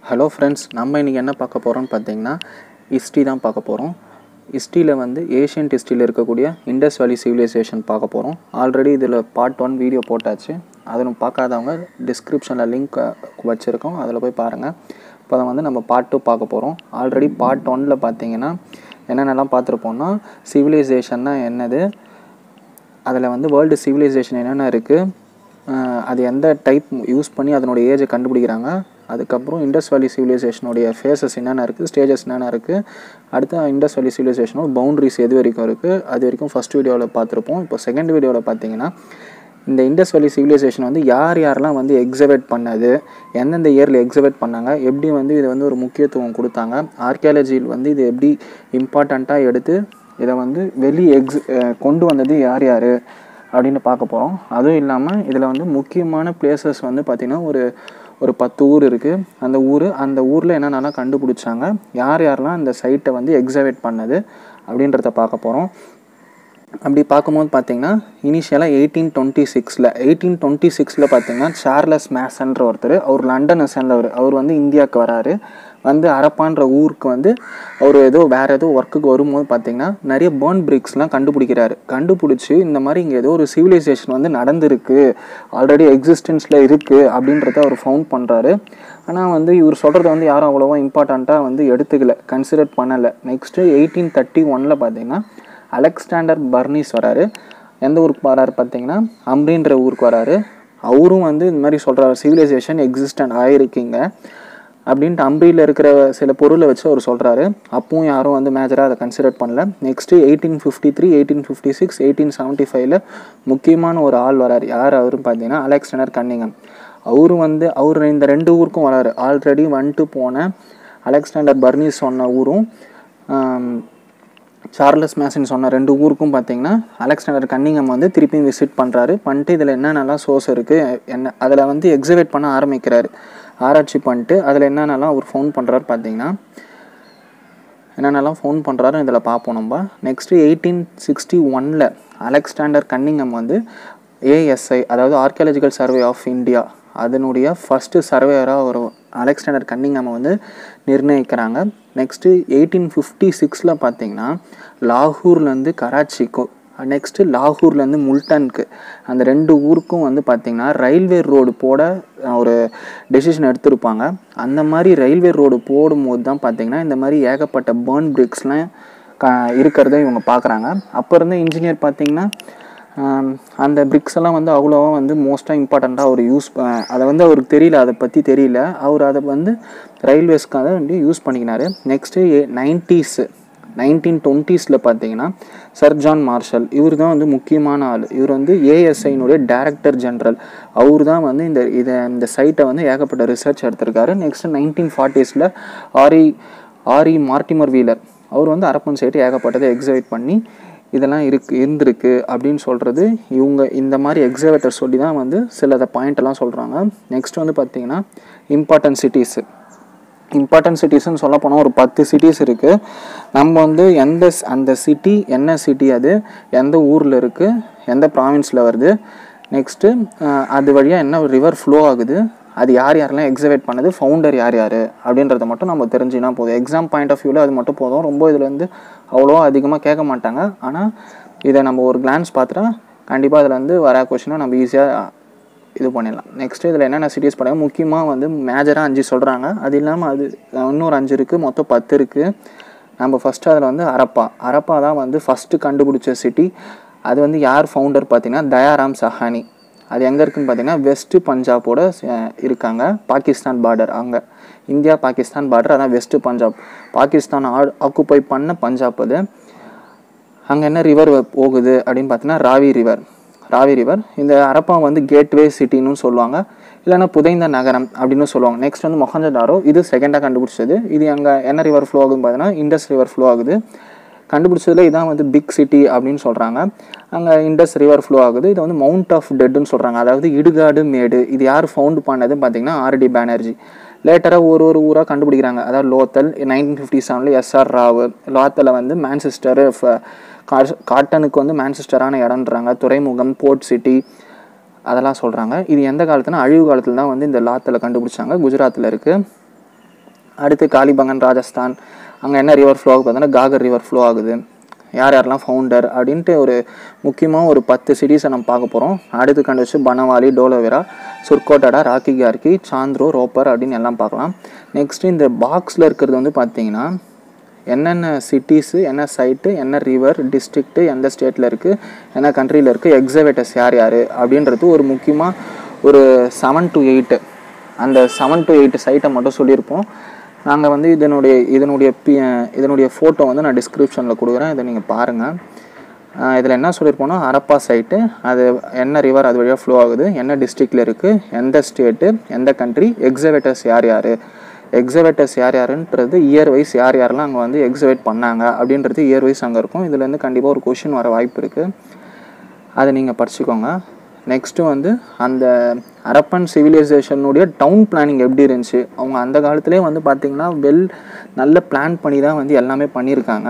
hello friends நம்ம இன்றைக்கி என்ன பார்க்க போகிறோம்னு பார்த்தீங்கன்னா ஹிஸ்ட்ரி தான் பார்க்க போகிறோம் ஹிஸ்ட்ரியில் வந்து ஏஷியன்ட் ஹிஸ்ட்ரியில் இருக்கக்கூடிய இண்டஸ் வேலி சிவிலைசேஷன் பார்க்க போகிறோம் ஆல்ரெடி இதில் பார்ட் ஒன் வீடியோ போட்டாச்சு அதில் பார்க்காதவங்க டிஸ்கிரிப்ஷனில் லிங்க் வச்சுருக்கோம் அதில் போய் பாருங்கள் இப்போ அதை வந்து நம்ம பார்ட் டூ பார்க்க போகிறோம் ஆல்ரெடி பார்ட் ஒனில் பார்த்தீங்கன்னா என்னென்னலாம் பார்த்துருப்போம்னா சிவிலைசேஷன்னா என்னது அதில் வந்து வேர்ல்டு சிவிலைசேஷன் என்னென்ன இருக்குது அது எந்த டைப் யூஸ் பண்ணி அதனுடைய ஏஜை கண்டுபிடிக்கிறாங்க அதுக்கப்புறம் இண்டஸ் வேலி சிவிலைசேஷனுடைய ஃபேஸஸ் என்னென்ன இருக்குது ஸ்டேஜஸ் என்னென்ன இருக்குது அடுத்து இண்டஸ் வேலி சிவிலைசேஷனோட பவுண்ட்ரிஸ் எது வரைக்கும் இருக்குது அது வரைக்கும் ஃபஸ்ட் வீடியோவில் பார்த்துருப்போம் இப்போ செகண்ட் வீடியோவில் பார்த்தீங்கன்னா இந்த இண்டஸ் வேலி சிவிலைசேஷன் வந்து யார் யாரெல்லாம் வந்து எக்ஸிபிட் பண்ணது எந்தெந்த இயரில் எக்ஸிபிட் பண்ணாங்க எப்படி வந்து இது வந்து ஒரு முக்கியத்துவம் கொடுத்தாங்க ஆர்கியாலஜியில் வந்து இது எப்படி இம்பார்ட்டண்ட்டாக எடுத்து இதை வந்து வெளி எக்ஸ் கொண்டு வந்தது யார் யார் அப்படின்னு பார்க்க போகிறோம் அதுவும் இல்லாமல் இதில் வந்து முக்கியமான பிளேசஸ் வந்து பார்த்திங்கன்னா ஒரு ஒரு பத்து ஊர் இருக்குது அந்த ஊர் அந்த ஊரில் என்னென்னலாம் கண்டுபிடிச்சாங்க யார் யாரெல்லாம் அந்த சைட்டை வந்து எக்ஸிபிட் பண்ணது அப்படின்றத பார்க்க போகிறோம் அப்படி பார்க்கும்போது பார்த்தீங்கன்னா இனிஷியலாக எயிட்டீன் டுவெண்ட்டி சிக்ஸில் எயிட்டீன் டுவெண்ட்டி சிக்ஸில் பார்த்தீங்கன்னா சார்லஸ் மேசன்ற ஒருத்தர் அவர் லண்டனை சேர்ந்தவர் அவர் வந்து இந்தியாவுக்கு வராரு வந்து அரப்பான்ற ஊருக்கு வந்து அவர் ஏதோ வேறு ஏதோ ஒர்க்குக்கு வரும்போது பார்த்தீங்கன்னா நிறைய பேர்ன் பிரிக்ஸ்லாம் கண்டுபிடிக்கிறாரு கண்டுபிடிச்சி இந்த மாதிரி இங்கே ஏதோ ஒரு சிவிலைசேஷன் வந்து நடந்திருக்கு ஆல்ரெடி எக்ஸிஸ்டன்ஸில் இருக்குது அப்படின்றத அவர் ஃபவுண்ட் பண்ணுறாரு ஆனால் வந்து இவர் சொல்கிறத வந்து யாரும் அவ்வளோவா இம்பார்ட்டண்ட்டாக வந்து எடுத்துக்கல கன்சிடர் பண்ணலை நெக்ஸ்ட்டு எயிட்டீன் தேர்ட்டி ஒனில் பார்த்தீங்கன்னா அலெக்சாண்டர் பர்னிஸ் வராரு எந்த ஊருக்கு வராரு பார்த்தீங்கன்னா அம்ரின்ற ஊருக்கு வராரு அவரும் வந்து இந்த மாதிரி சொல்கிறார் சிவிலைசேஷன் எக்ஸிஸ்டன்ட் ஆகிருக்கீங்க அப்படின்ட்டு அம்பியில் இருக்கிற சில பொருளை வச்சு அவர் சொல்கிறாரு அப்பவும் யாரும் வந்து மேஜராக அதை கன்சிடர் பண்ணல next eighteen fifty three eighteen fifty six eighteen seventy ஃபைவ்ல முக்கியமான ஒரு ஆள் வராரு யார் அவரும் பார்த்தீங்கன்னா அலெக்சாண்டர் கன்னிங்கம் அவரும் வந்து அவர் இந்த ரெண்டு ஊருக்கும் வராரு ஆல்ரெடி வந்துட்டு போன அலெக்சாண்டர் பர்னிஸ் சொன்ன ஊரும் சார்லஸ் மேசன் சொன்ன ரெண்டு ஊருக்கும் பார்த்தீங்கன்னா அலெக்சாண்டர் கன்னிங்கம் வந்து திருப்பியும் விசிட் பண்ணுறாரு பண்ணிட்டு இதில் என்னென்னலாம் சோர்ஸ் இருக்குது என்ன அதில் வந்து எக்ஸிபிட் பண்ண ஆரம்பிக்கிறாரு ஆராய்ச்சி பண்ணிட்டு அதில் என்னென்னலாம் அவர் ஃபோன் பண்ணுறாரு பார்த்தீங்கன்னா என்னென்னலாம் ஃபோன் பண்ணுறாரு இதில் பார்ப்போம் நம்ம நெக்ஸ்ட்டு எயிட்டீன் சிக்ஸ்டி ஒனில் அலெக்சாண்டர் கன்னிங்கம் வந்து ஏஎஸ்ஐ அதாவது ஆர்கியாலஜிக்கல் சர்வே ஆஃப் இந்தியா அதனுடைய ஃபஸ்ட்டு சர்வேயராக ஒரு அலெக்சாண்டர் கன்னிங்காமை வந்து நிர்ணயிக்கிறாங்க நெக்ஸ்ட்டு எயிட்டீன் ஃபிஃப்டி சிக்ஸில் பார்த்தீங்கன்னா லாகூர்லேருந்து கராச்சிக்கும் நெக்ஸ்ட்டு லாகூர்லேருந்து முல்டானுக்கு அந்த ரெண்டு ஊருக்கும் வந்து பார்த்திங்கன்னா ரயில்வே ரோடு போட ஒரு டெசிஷன் எடுத்திருப்பாங்க அந்த மாதிரி ரயில்வே ரோடு போடும்போது தான் பார்த்திங்கன்னா இந்த மாதிரி ஏகப்பட்ட பேர்ன் பிரிக்ஸ்லாம் க இருக்கிறத இவங்க பார்க்குறாங்க அப்போ இருந்த இன்ஜினியர் பார்த்திங்கன்னா அந்த பிரிக்ஸ் எல்லாம் வந்து அவ்வளோவா வந்து மோஸ்ட்டாக இம்பார்ட்டண்ட்டாக அவர் யூஸ் அதை வந்து அவருக்கு தெரியல அதை பற்றி தெரியல அவர் அதை வந்து ரயில்வேஸ்க்காக வந்து யூஸ் பண்ணிக்கினார் நெக்ஸ்ட்டு ஏ நைன்ட்டீஸு நைன்டீன் டுவெண்ட்டீஸில் பார்த்தீங்கன்னா சர் ஜான் மார்ஷல் இவர் தான் வந்து முக்கியமான ஆள் இவர் வந்து ஏஎஸ்ஐனுடைய டைரக்டர் ஜென்ரல் அவர் தான் வந்து இந்த இதை இந்த சைட்டை வந்து ஏகப்பட்ட ரிசர்ச் எடுத்திருக்காரு நெக்ஸ்ட் நைன்டீன் ஃபார்ட்டிஸில் ஆரி ஆரி மார்டிமர் வீலர் அவர் வந்து அரப்பன் சைட்டு ஏகப்பட்டதை எக்ஸிபிட் பண்ணி இதெல்லாம் இருக்கு இருந்திருக்கு அப்படின்னு சொல்கிறது இவங்க இந்த மாதிரி எக்ஸிபிட்டர் சொல்லி தான் வந்து சில பாயிண்டெல்லாம் சொல்கிறாங்க நெக்ஸ்ட் வந்து பார்த்திங்கன்னா இம்பார்ட்டன்ட் சிட்டிஸு இம்பார்ட்டன்ட் சிட்டிஸ்ன்னு சொல்ல போனால் ஒரு பத்து சிட்டிஸ் இருக்குது நம்ம வந்து எந்த அந்த சிட்டி என்ன சிட்டி அது எந்த ஊரில் இருக்குது எந்த ப்ராவின்ஸில் வருது நெக்ஸ்ட்டு அது வழியாக என்ன ரிவர் ஃப்ளோ ஆகுது அது யார் யாரெல்லாம் எக்ஸிபிட் பண்ணது ஃபவுண்டர் யார் யார் அப்படின்றத மட்டும் நம்ம தெரிஞ்சுனா போதும் எக்ஸாம் பாயிண்ட் ஆஃப் வியூவில் அது மட்டும் போதும் ரொம்ப இதில் வந்து அவ்வளோ அதிகமாக கேட்க மாட்டாங்க ஆனால் இதை நம்ம ஒரு கிளான்ஸ் பார்த்துட்டா கண்டிப்பாக அதில் வந்து வர கொஷினை நம்ம ஈஸியாக இது பண்ணிடலாம் நெக்ஸ்ட்டு இதில் என்னென்ன சிட்டிஸ் பண்ணுறாங்க முக்கியமாக வந்து மேஜராக அஞ்சு சொல்கிறாங்க அது இல்லாமல் அது இன்னொரு அஞ்சு இருக்குது மொத்தம் பத்து இருக்குது நம்ம ஃபஸ்ட்டு அதில் வந்து அரப்பா அரப்பா தான் வந்து ஃபஸ்ட்டு கண்டுபிடிச்ச சிட்டி அது வந்து யார் ஃபவுண்டர் பார்த்தீங்கன்னா தயாராம் சஹானி அது எங்கே இருக்குதுன்னு பார்த்தீங்கன்னா வெஸ்ட்டு பஞ்சாபோட இருக்காங்க பாகிஸ்தான் பார்டர் அங்கே இந்தியா பாகிஸ்தான் பார்டர் அதான் வெஸ்ட்டு பஞ்சாப் பாகிஸ்தான் ஆ ஆக்குப்பை பண்ண பஞ்சாப் அது அங்கே என்ன ரிவர் போகுது அப்படின்னு பார்த்தீங்கன்னா ராவி ரிவர் ராவி ரிவர் இந்த அரப்பா வந்து கேட்வே சிட்டின்னு சொல்லுவாங்க இல்லைன்னா புதைந்த நகரம் அப்படின்னு சொல்லுவாங்க நெக்ஸ்ட் வந்து மொஹஞ்சதாரோ இது செகண்டாக கண்டுபிடிச்சது இது அங்கே என்ன ரிவர் ஃப்ளோ ஆகுதுன்னு பார்த்தீங்கன்னா இண்டஸ் ரிவர் ஃப்ளோ ஆகுது கண்டுபிடிச்சதுல இதான் வந்து பிக் சிட்டி அப்படின்னு சொல்கிறாங்க அங்கே இண்டஸ் ரிவர் ஃப்ளோ ஆகுது இது வந்து மவுண்ட் ஆஃப் டெட்டுன்னு சொல்கிறாங்க அதாவது இடுகாடு மேடு இது யார் ஃபவுண்ட் பண்ணதுன்னு பார்த்தீங்கன்னா ஆர்டி பேனர்ஜி லேட்டராக ஒரு ஒரு ஊராக கண்டுபிடிக்கிறாங்க அதாவது லோத்தல் நைன்டீன் ஃபிஃப்டி செவனில் எஸ்ஆர் ராவ் லோத்தலில் வந்து மேன்செஸ்டர் காட்டனுக்கு வந்து மேன்செஸ்டரான இடம்ன்றாங்க துறைமுகம் போர்ட் சிட்டி அதெல்லாம் சொல்கிறாங்க இது எந்த காலத்துனா அழிவு காலத்தில் தான் வந்து இந்த லாத்தில் கண்டுபிடிச்சாங்க குஜராத்தில் இருக்குது அடுத்து காளிபங்கன் ராஜஸ்தான் அங்கே என்ன ரிவர் ஃப்ளோ ஆகுது பார்த்தீங்கன்னா காகர் ரிவர் ஃப்ளோ ஆகுது யார் யாரெல்லாம் ஃபவுண்டர் அப்படின்ட்டு ஒரு முக்கியமாக ஒரு பத்து சிட்டிஸை நம்ம பார்க்க போகிறோம் அடுத்து கண்டுச்சு பனவாலி டோலோவேரா சுர்கோட்டடா ராக்கி கார்கி சாந்த்ரோ ரோப்பர் அப்படின்னு எல்லாம் பார்க்கலாம் நெக்ஸ்ட் இந்த பாக்ஸில் இருக்கிறது வந்து பார்த்தீங்கன்னா என்னென்ன சிட்டிஸு என்ன சைட்டு என்ன ரிவர் டிஸ்ட்ரிக்ட்டு எந்த ஸ்டேட்டில் இருக்குது என்ன கண்ட்ரியில் இருக்குது எக்ஸவேட்டர்ஸ் யார் யார் அப்படின்றது ஒரு முக்கியமாக ஒரு செவன் டு எயிட்டு அந்த செவன் டு எயிட் சைட்டை மட்டும் சொல்லியிருப்போம் நாங்கள் வந்து இதனுடைய இதனுடைய பி இதனுடைய ஃபோட்டோ வந்து நான் டிஸ்கிரிப்ஷனில் கொடுக்குறேன் இதை நீங்கள் பாருங்கள் இதில் என்ன சொல்லியிருப்போம்னா அரப்பா சைட்டு அது என்ன ரிவர் அது வழியாக ஃப்ளோ ஆகுது என்ன டிஸ்ட்ரிக்டில் இருக்குது எந்த ஸ்டேட்டு எந்த கண்ட்ரி எக்ஸவேட்டர்ஸ் யார் யார் எக்ஸவேட்டர்ஸ் யார் யாருன்றது இயர் வைஸ் யார் யாரெல்லாம் அங்கே வந்து எக்ஸவேட் பண்ணாங்க அப்படின்றது இயர் வைஸ் அங்கே இருக்கும் இதுலேருந்து கண்டிப்பாக ஒரு கொஷின் வர வாய்ப்பு இருக்குது அதை நீங்கள் படிச்சுக்கோங்க நெக்ஸ்ட்டு வந்து அந்த அரப்பன் சிவிலைசேஷனுடைய டவுன் பிளானிங் எப்படி இருந்துச்சு அவங்க அந்த காலத்துலேயே வந்து பார்த்திங்கன்னா வெல் நல்ல பிளான் பண்ணி தான் வந்து எல்லாமே பண்ணியிருக்காங்க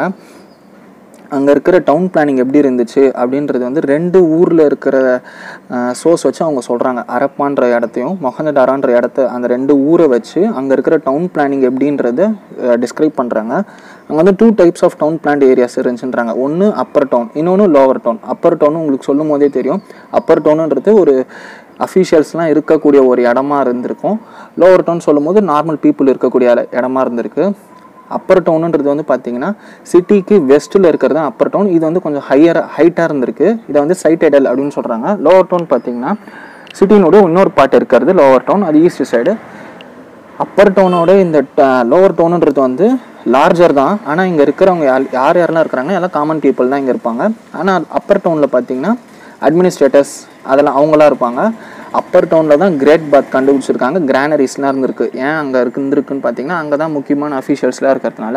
அங்கே இருக்கிற டவுன் பிளானிங் எப்படி இருந்துச்சு அப்படின்றது வந்து ரெண்டு ஊரில் இருக்கிற சோர்ஸ் வச்சு அவங்க சொல்கிறாங்க அரப்பான்ற இடத்தையும் மொஹந்தடாரான்ற இடத்த அந்த ரெண்டு ஊரை வச்சு அங்கே இருக்கிற டவுன் பிளானிங் எப்படின்றத டிஸ்கிரைப் பண்ணுறாங்க அங்கே வந்து two types of town planned areas இருந்துச்சுன்றாங்க ஒன்று அப்பர் டவுன் இன்னொன்று லோவர் டவுன் அப்பர் டவுன் உங்களுக்கு சொல்லும் போதே தெரியும் அப்பர் டவுனுன்றது ஒரு அஃபீஷியல்ஸ்லாம் இருக்கக்கூடிய ஒரு இடமா இருந்திருக்கும் லோவர் டவுன் சொல்லும் போது நார்மல் பீப்புள் இருக்கக்கூடிய இடமா இருந்திருக்கு அப்பர் டவுனுன்றது வந்து பார்த்தீங்கன்னா சிட்டிக்கு வெஸ்ட்டில் இருக்கிறது தான் அப்பர் டவுன் இது வந்து கொஞ்சம் ஹையர் ஹைட்டாக இருந்திருக்கு இதை வந்து சைட்டடல் அப்படின்னு சொல்கிறாங்க லோவர் டவுன் பார்த்தீங்கன்னா சிட்டினோட இன்னொரு பார்ட் இருக்கிறது லோவர் டவுன் அது ஈஸ்ட் சைடு அப்பர் டவுனோட இந்த லோவர் டவுனுன்றது வந்து லார்ஜர் தான் ஆனால் இங்கே இருக்கிறவங்க யார் யார் யாரெல்லாம் இருக்கிறாங்க எல்லாம் காமன் பீப்புள் தான் இங்கே இருப்பாங்க ஆனால் அப்பர் டவுனில் பார்த்தீங்கன்னா அட்மினிஸ்ட்ரேட்டர்ஸ் அதெல்லாம் அவங்களாம் இருப்பாங்க அப்பர் டவுனில் தான் கிரேட் பாத் கண்டுபிடிச்சிருக்காங்க கிரானரிஸ்லாம் இருந்திருக்கு ஏன் அங்கே இருந்துருக்குன்னு பார்த்தீங்கன்னா அங்கே தான் முக்கியமான அஃபீஷியல்ஸ்லாம் இருக்கிறதுனால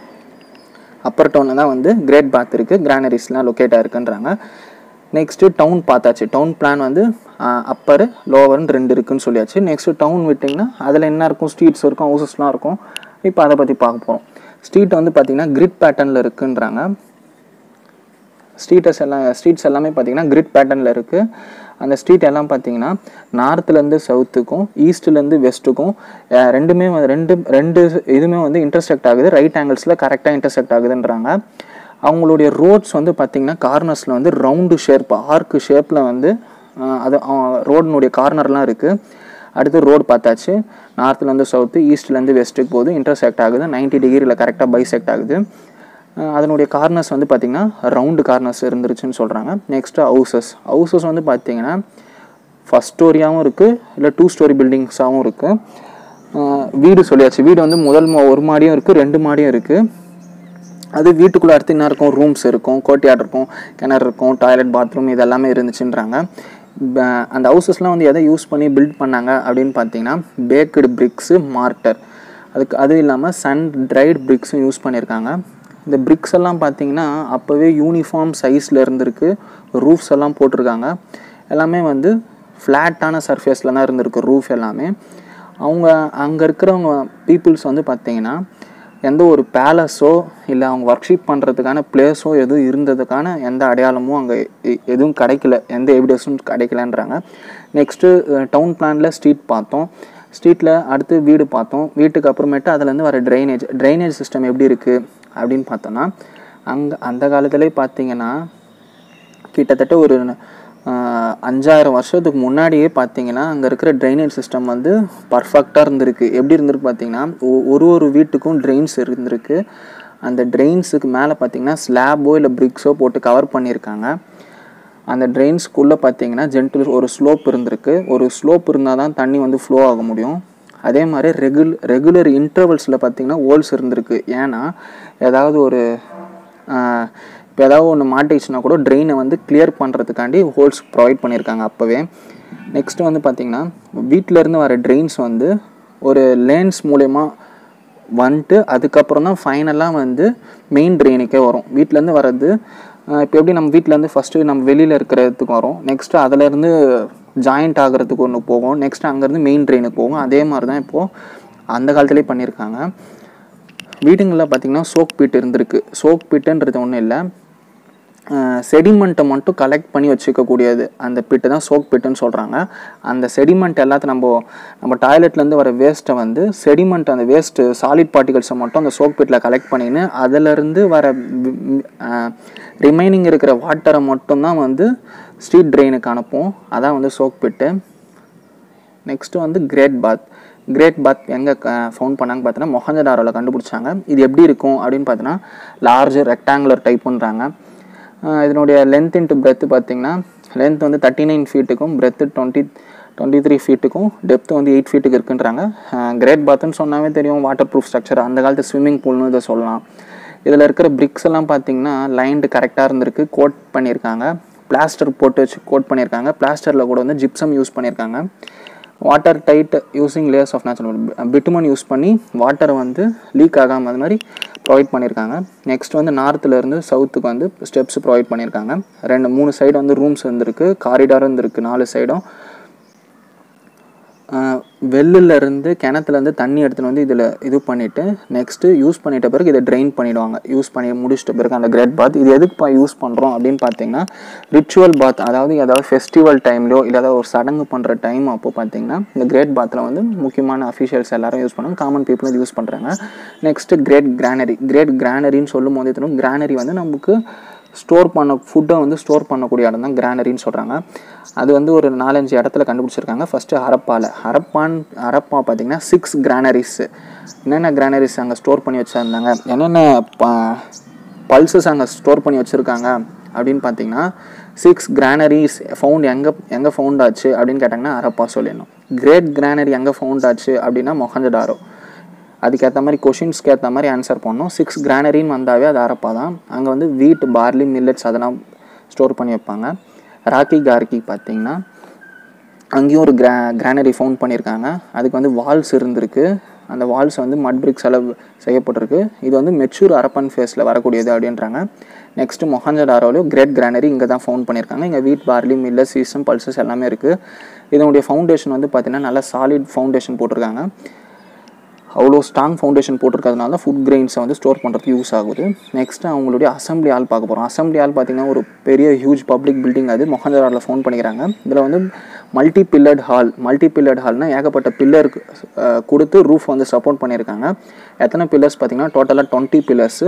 அப்பர் டவுனில் தான் வந்து கிரேட் பாத் இருக்குது கிரானரிஸ்லாம் லொக்கேட் ஆயிருக்குன்றாங்க நெக்ஸ்ட்டு டவுன் பார்த்தாச்சு டவுன் பிளான் வந்து அப்பர் லோவர்னு ரெண்டு இருக்குன்னு சொல்லியாச்சு நெக்ஸ்ட்டு டவுன் விட்டிங்கன்னா அதில் என்ன இருக்கும் ஸ்ட்ரீட்ஸ் இருக்கும் ஹவுசஸ்லாம் இருக்கும் இப்போ அதை பற்றி பார்க்க போகிறோம் ஸ்ட்ரீட் வந்து பார்த்திங்கன்னா கிரிட் பேட்டர்னில் இருக்குன்றாங்க ஸ்ட்ரீட்டஸ் எல்லாம் ஸ்ட்ரீட்ஸ் எல்லாமே பார்த்தீங்கன்னா கிரிட் பேட்டர்னில் இருக்குது அந்த ஸ்ட்ரீட் எல்லாம் பார்த்தீங்கன்னா நார்த்துலேருந்து சவுத்துக்கும் ஈஸ்ட்லேருந்து வெஸ்ட்டுக்கும் ரெண்டுமே வந்து ரெண்டு ரெண்டு இதுவுமே வந்து இன்டர்செக்ட் ஆகுது ரைட் ஆங்கிள்ஸில் கரெக்டாக இன்டர்செக்ட் ஆகுதுன்றாங்க அவங்களுடைய ரோட்ஸ் வந்து பார்த்திங்கன்னா கார்னர்ஸில் வந்து ரவுண்டு ஷேப் ஆர்க்கு ஷேப்பில் வந்து அது ரோடினுடைய கார்னர்லாம் இருக்குது அடுத்து ரோடு பார்த்தாச்சு நார்த்துலேருந்து சவுத்து ஈஸ்ட்லேருந்து வெஸ்ட்டுக்கு போகுது இன்டர்செக்ட் ஆகுது நைன்ட்டி டிகிரியில் கரெக்டாக பைசெக்ட் ஆகுது அதனுடைய கார்னர்ஸ் வந்து பார்த்திங்கன்னா ரவுண்டு கார்னர்ஸ் இருந்துருச்சுன்னு சொல்கிறாங்க நெக்ஸ்ட்டு ஹவுசஸ் ஹவுசஸ் வந்து பார்த்திங்கன்னா ஃபஸ்ட் ஸ்டோரியாகவும் இருக்குது இல்லை டூ ஸ்டோரி பில்டிங்ஸாகவும் இருக்குது வீடு சொல்லியாச்சு வீடு வந்து முதல் ஒரு மாடியும் இருக்குது ரெண்டு மாடியும் இருக்குது அது வீட்டுக்குள்ளே அடுத்து என்ன இருக்கும் ரூம்ஸ் இருக்கும் கோட்டியாட் இருக்கும் கிணறு இருக்கும் டாய்லெட் பாத்ரூம் இதெல்லாமே இருந்துச்சுன்றாங்க அந்த ஹவுசஸ்லாம் வந்து எதை யூஸ் பண்ணி பில்ட் பண்ணாங்க அப்படின்னு பார்த்தீங்கன்னா பேக்கடு பிரிக்ஸு மார்ட்டர் அதுக்கு அது இல்லாமல் சன் ட்ரைட் பிரிக்ஸும் யூஸ் பண்ணியிருக்காங்க இந்த பிரிக்ஸ் எல்லாம் பார்த்தீங்கன்னா அப்போவே யூனிஃபார்ம் சைஸில் இருந்திருக்கு ரூஃப்ஸ் எல்லாம் போட்டிருக்காங்க எல்லாமே வந்து ஃப்ளாட்டான சர்ஃபேஸில் தான் இருந்திருக்கு ரூஃப் எல்லாமே அவங்க அங்கே இருக்கிறவங்க பீப்புள்ஸ் வந்து பார்த்திங்கன்னா எந்த ஒரு பேலஸோ இல்லை அவங்க ஒர்க்ஷிப் பண்ணுறதுக்கான பிளேஸோ எதுவும் இருந்ததுக்கான எந்த அடையாளமும் அங்கே எதுவும் கிடைக்கல எந்த எவிடன்ஸும் கிடைக்கலன்றாங்க நெக்ஸ்ட்டு டவுன் பிளானில் ஸ்ட்ரீட் பார்த்தோம் ஸ்ட்ரீட்டில் அடுத்து வீடு பார்த்தோம் வீட்டுக்கு அப்புறமேட்டு அதுலேருந்து வர ட்ரைனேஜ் ட்ரைனேஜ் சிஸ்டம் எப்படி இருக்குது அப்படின்னு பார்த்தோன்னா அங்கே அந்த காலத்துலேயே பார்த்தீங்கன்னா கிட்டத்தட்ட ஒரு அஞ்சாயிரம் வருஷத்துக்கு முன்னாடியே பார்த்தீங்கன்னா அங்கே இருக்கிற ட்ரைனேஜ் சிஸ்டம் வந்து பர்ஃபெக்டாக இருந்திருக்கு எப்படி இருந்திருக்கு பார்த்தீங்கன்னா ஒரு ஒரு வீட்டுக்கும் ட்ரெயின்ஸ் இருந்திருக்கு அந்த ட்ரெயின்ஸுக்கு மேலே பார்த்தீங்கன்னா ஸ்லாபோ இல்லை பிரிக்ஸோ போட்டு கவர் பண்ணியிருக்காங்க அந்த ட்ரெயின்ஸ்குள்ளே பார்த்தீங்கன்னா ஜென்டில் ஒரு ஸ்லோப் இருந்திருக்கு ஒரு ஸ்லோப் இருந்தால் தான் தண்ணி வந்து ஃப்ளோ ஆக முடியும் அதே மாதிரி ரெகுல் ரெகுலர் இன்டர்வல்ஸில் பார்த்தீங்கன்னா ஹோல்ஸ் இருந்திருக்கு ஏன்னா ஏதாவது ஒரு இப்போ ஏதாவது ஒன்று மாட்டிச்சுன்னா கூட ட்ரெயினை வந்து கிளியர் பண்ணுறதுக்காண்டி ஹோல்ஸ் ப்ரொவைட் பண்ணியிருக்காங்க அப்போவே நெக்ஸ்ட்டு வந்து பார்த்திங்கன்னா வீட்டிலேருந்து வர ட்ரெயின்ஸ் வந்து ஒரு லேன்ஸ் மூலயமா வந்துட்டு அதுக்கப்புறம் தான் ஃபைனலாக வந்து மெயின் ட்ரெயினுக்கே வரும் வீட்டிலேருந்து வர்றது இப்போ எப்படி நம்ம வீட்டிலேருந்து ஃபஸ்ட்டு நம்ம வெளியில் இருக்கிறதுக்கு வரும் நெக்ஸ்ட்டு அதிலேருந்து ஜாயிண்ட் ஆகிறதுக்கு ஒன்று போகும் நெக்ஸ்ட் அங்கேருந்து மெயின் ட்ரெயினுக்கு போகும் அதே மாதிரி தான் இப்போது அந்த காலத்துலேயே பண்ணியிருக்காங்க வீடுங்களில் பார்த்திங்கன்னா சோக் பீட் இருந்திருக்கு சோக் பீட்டுன்றது ஒன்றும் இல்லை செடிமெண்ட்டை மட்டும் கலெக்ட் பண்ணி வச்சுக்கக்கூடியது அந்த பிட்டு தான் சோக் பிட்டுன்னு சொல்கிறாங்க அந்த செடிமெண்ட் எல்லாத்தையும் நம்ம நம்ம டாய்லெட்லேருந்து வர வேஸ்ட்டை வந்து செடிமெண்ட் அந்த வேஸ்ட்டு சாலிட் பார்ட்டிகல்ஸை மட்டும் அந்த சோக் பிட்டில் கலெக்ட் பண்ணின்னு அதிலிருந்து வர ரிமைனிங் இருக்கிற வாட்டரை மட்டும்தான் வந்து ஸ்ட்ரீட் ட்ரெயினுக்கு அனுப்பும் அதான் வந்து சோக் பிட்டு நெக்ஸ்ட்டு வந்து கிரேட் பாத் கிரேட் பாத் எங்கே ஃபவுண்ட் பண்ணாங்க பார்த்தீங்கன்னா மொஹஞ்சதாரோவில் கண்டுபிடிச்சாங்க இது எப்படி இருக்கும் அப்படின்னு பார்த்தீங்கன்னா லார்ஜ் ரெக்டாங்குலர் டைப்புன்றாங்க இதனுடைய லென்த் இன்ட்டு பிரெத்து பார்த்தீங்கன்னா லென்த் வந்து தேர்ட்டி நைன் ஃபீட்டுக்கும் பிரெத்து டுவெண்ட்டி டுவெண்ட்டி த்ரீ ஃபீட்டுக்கும் டெப்த் வந்து எயிட் ஃபீட்டுக்கு இருக்குன்றாங்க கிரேட் பாத்துன்னு சொன்னாவே தெரியும் வாட்டர் ப்ரூஃப் ஸ்ட்ரக்சர் அந்த காலத்து ஸ்விம்மிங் பூல்னு இதை சொல்லலாம் இதில் இருக்கிற பிரிக்ஸ் எல்லாம் பார்த்தீங்கன்னா லைன்டு கரெக்டாக இருந்திருக்கு கோட் பண்ணியிருக்காங்க பிளாஸ்டர் போட்டு வச்சு கோட் பண்ணியிருக்காங்க பிளாஸ்டரில் கூட வந்து ஜிப்சம் யூஸ் பண்ணியிருக்காங்க water tight using layers of natural bitumen use பண்ணி வாட்டரை வந்து லீக் ஆகாமல் அது மாதிரி ப்ரொவைட் பண்ணியிருக்காங்க நெக்ஸ்ட் வந்து நார்த்தில் இருந்து சவுத்துக்கு வந்து ஸ்டெப்ஸ் ப்ரொவைட் பண்ணியிருக்காங்க ரெண்டு மூணு சைடு வந்து ரூம்ஸ் இருந்திருக்கு காரிடார் இருந்திருக்கு நாலு சைடும் வெள்ளில் இருந்து கிணத்துலேருந்து தண்ணி எடுத்துகிட்டு வந்து இதில் இது பண்ணிவிட்டு நெக்ஸ்ட்டு யூஸ் பண்ணிட்ட பிறகு இதை ட்ரெயின் பண்ணிவிடுவாங்க யூஸ் பண்ணி முடிச்சிட்ட பிறகு அந்த கிரேட் பாத் இது எதுக்குப்பா யூஸ் பண்ணுறோம் அப்படின்னு பார்த்தீங்கன்னா ரிச்சுவல் பாத் அதாவது ஏதாவது ஃபெஸ்டிவல் டைம்லையோ இல்லை ஏதாவது ஒரு சடங்கு பண்ணுற டைம் அப்போ பார்த்தீங்கன்னா இந்த கிரேட் பாத்தில் வந்து முக்கியமான அஃபிஷியல்ஸ் எல்லாரும் யூஸ் பண்ணுவாங்க காமன் பீப்புளும் இது யூஸ் பண்ணுறாங்க நெக்ஸ்ட்டு கிரேட் கிரானரி கிரேட் கிரானரின்னு சொல்லும் போது தெரியும் கிரானரி வந்து நமக்கு ஸ்டோர் பண்ண ஃபுட்டை வந்து ஸ்டோர் பண்ணக்கூடிய இடம் தான் கிரானரின்னு சொல்கிறாங்க அது வந்து ஒரு நாலஞ்சு இடத்துல கண்டுபிடிச்சிருக்காங்க ஃபஸ்ட்டு ஹரப்பாவில் ஹரப்பான் ஹரப்பா பார்த்திங்கன்னா சிக்ஸ் கிரானரிஸ் என்னென்ன கிரானரிஸ் அங்கே ஸ்டோர் பண்ணி வச்சுருந்தாங்க என்னென்ன பல்சஸ் அங்கே ஸ்டோர் பண்ணி வச்சுருக்காங்க அப்படின்னு பார்த்தீங்கன்னா சிக்ஸ் கிரானரிஸ் ஃபவுண்ட் எங்கே எங்கே ஃபவுண்ட் ஆச்சு அப்படின்னு கேட்டாங்கன்னா ஹரப்பா சொல்லிடணும் கிரேட் கிரானரி எங்கே ஃபவுண்ட் ஆச்சு அப்படின்னா மொஹஞ்சடாரோ அதுக்கேற்ற மாதிரி கொஷின்ஸ்க்கு ஏற்ற மாதிரி ஆன்சர் பண்ணணும் சிக்ஸ் கிரானரின்னு வந்தாவே அது அரப்பா தான் அங்கே வந்து வீட் பார்லி மில்லட்ஸ் அதெல்லாம் ஸ்டோர் பண்ணி வைப்பாங்க ராக்கி கார்கி பார்த்தீங்கன்னா அங்கேயும் ஒரு கிரா கிரானரி ஃபவுண்ட் பண்ணியிருக்காங்க அதுக்கு வந்து வால்ஸ் இருந்திருக்கு அந்த வால்ஸ் வந்து மட் பிரிக்ஸ் அளவு செய்யப்பட்டிருக்கு இது வந்து மெச்சூர் அரப்பன் ஃபேஸில் வரக்கூடியது அப்படின்றாங்க நெக்ஸ்ட்டு மொஹஞ்சடாரோலையும் கிரேட் கிரானரி இங்கே தான் ஃபவுண்ட் பண்ணியிருக்காங்க இங்கே வீட் பார்லி மில்லட் சீசம் பல்சஸ் எல்லாமே இருக்குது இதனுடைய ஃபவுண்டேஷன் வந்து பார்த்திங்கன்னா நல்லா சாலிட் ஃபவுண்டேஷன் போட்டிருக்காங்க அவ்வளோ ஸ்ட்ராங் ஃபவுண்டேஷன் போட்டிருக்கிறதுனால தான் ஃபுட் கிரெயின்ஸை வந்து ஸ்டோர் பண்ணுறதுக்கு யூஸ் ஆகுது நெக்ஸ்ட்டு அவங்களுடைய அசம்பிளி ஆல் பார்க்க போகிறோம் அசம்பிளி ஆல் பார்த்திங்கன்னா ஒரு பெரிய ஹியூஜ் பப்ளிக் பில்டிங் அது மொஹஞ்சதாரில் ஃபோன் பண்ணிக்கிறாங்க இதில் வந்து multi pillared hall multi pillared ஹால்னால் ஏகப்பட்ட பில்லருக்கு கொடுத்து ரூஃப் வந்து சப்போர்ட் பண்ணியிருக்காங்க எத்தனை பில்லர்ஸ் பார்த்திங்கன்னா டோட்டலாக டுவெண்ட்டி பில்லர்ஸு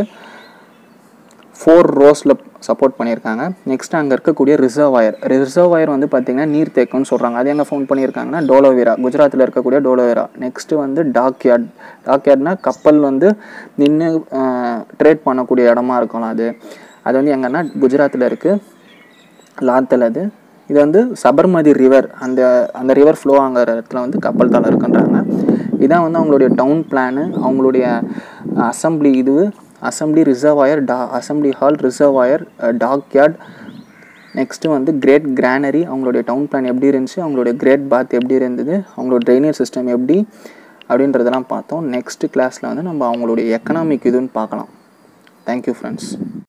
ஃபோர் ரோஸில் சப்போர்ட் பண்ணியிருக்காங்க நெக்ஸ்ட் அங்கே இருக்கக்கூடிய ரிசர்வாயர் ரிசர்வாயர் வந்து பார்த்திங்கன்னா நீர்த்தேக்கம்னு சொல்கிறாங்க அது எங்கே ஃபோன் பண்ணியிருக்காங்கன்னா டோலோவேரா குஜராத்தில் இருக்கக்கூடிய டோலோவேரா நெக்ஸ்ட்டு வந்து டாக் யார்ட் டாக் யார்ட்னா கப்பல் வந்து நின்று ட்ரேட் பண்ணக்கூடிய இடமா இருக்கலாம் அது அது வந்து எங்கன்னா குஜராத்தில் இருக்குது லாத்தில் அது இது வந்து சபர்மதி ரிவர் அந்த அந்த ரிவர் ஃப்ளோ ஆகிற இடத்துல வந்து கப்பல் தளம் இருக்குன்றாங்க இதான் வந்து அவங்களுடைய டவுன் பிளானு அவங்களுடைய அசம்பிளி இது அசம்பிளி ரிசர்வாயர் டா assembly hall reservoir dock yard next வந்து கிரேட் கிரானரி அவங்களுடைய டவுன் பிளான் எப்படி இருந்துச்சு அவங்களுடைய கிரேட் பாத் எப்படி இருந்தது அவங்களோட ட்ரைனேஜ் சிஸ்டம் எப்படி அப்படின்றதெல்லாம் பார்த்தோம் நெக்ஸ்ட் கிளாஸில் வந்து நம்ம அவங்களுடைய எக்கனாமிக் இதுன்னு பார்க்கலாம் தேங்க்யூ ஃப்ரெண்ட்ஸ்